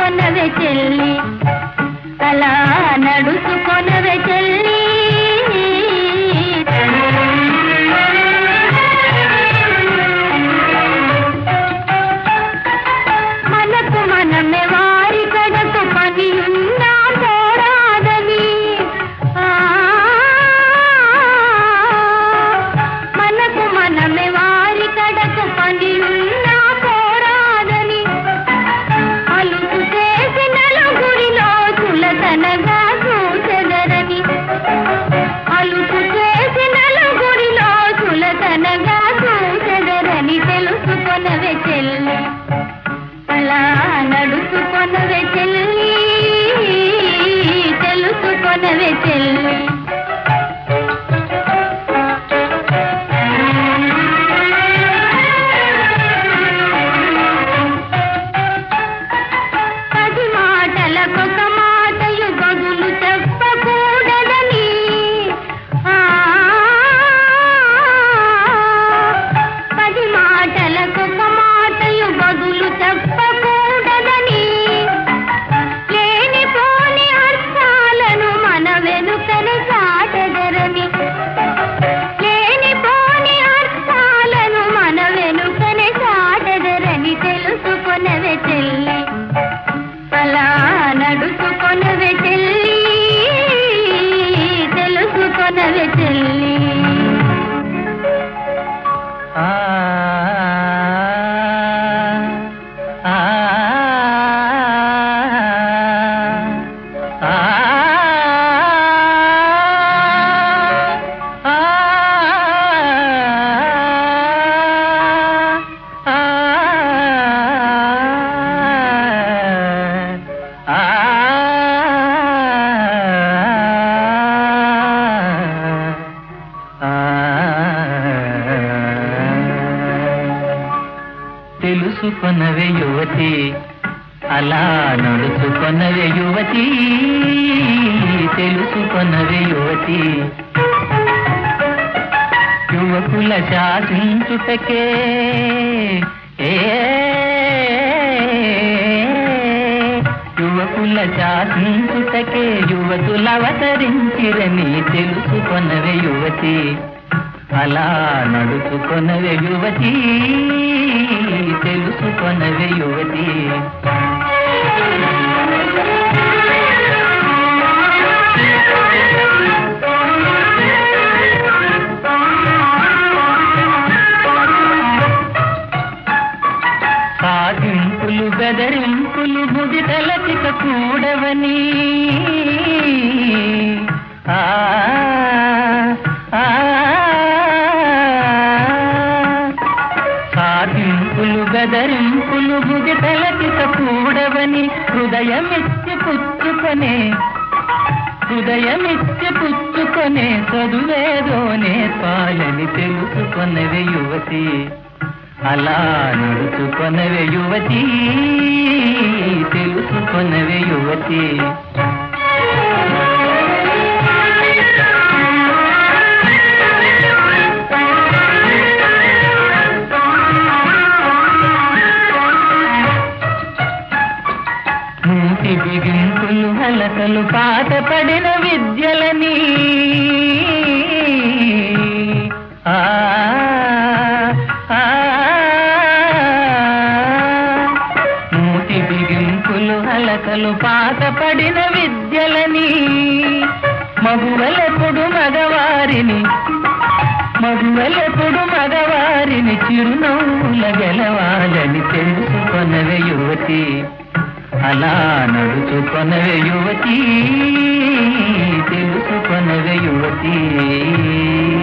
తెలుసుకొనవే చెల్లి అలా నడుచుకొనవే చెల్లి మనకు మనమే వారి కడకు పని ఉన్నా పోరాదని ఆ, మనకు మనమే వారి కడకు పని ఉన్నా పోరాదని అలుపు చేసి నలుగురిలో చులతనగా చూచెదరని అలుపు చేసి నలుగురిలో చులతనగా చూచెదరని తెలుసుకొనవే చెల్లి అలా నడుచుకొనవే చెల్లి తెలుసుకొనవే చెల్లి పది మాటలకొక మాటయు బదులు చెప్పకూడదని ఆ, పది మాటలకొక మాటయు బదులు చెప్పకూడదని లేనిపోని అర్థాలను మన వెనుకనే చాటెదరని లేనిపోని అర్థాలను మన వెనుకనే చాటెదరని తెలుసుకొనవే చెల్లి అలా నడుచుకొనవే చెల్లి తెలుసుకొనవే చెల్లి ఆ ఆ ఆ తెలుసుకొనవే యువతి అలా నడుచుకొనవే యువతి తెలుసుకొనవే యువతి యువకుల శాసించుటకే ఏ యువకుల శాసించుటకే యువతులు అవతరించిరని తెలుసుకొనవే యువతి అలా నడుచుకొనవే యువతి తెలుసుకొనవే యువతి సాగింపులు బెదరింపులు ముదితలచిక కూడవని ఆ ఆ, సాగింపులు బెదరింపులు ముదితలచిక కూడవని హృదయమిచ్చి పుచ్చుకొనే హృదయమిచ్చి పుచ్చుకొనే చదువేదోనే పాలని తెలుసుకొనవే యువతి అలా నడుచుకొనవే యువతి తెలుసుకొనవే యువతి మూతి బిగింపులు హలకలు పాట పడిన విద్యలని ఆ ఆ, మూతి బిగింపులు హలకలు పాట పడిన విద్యలని మగువలెప్పుడు మగవారిని మగువలెప్పుడు మగవారిని చిరునవ్వుల గెలవాలని తెలుసుకొనవే యువతి అలా నడుచుకొనవే యువతి తెలుసుకొనవే యువతి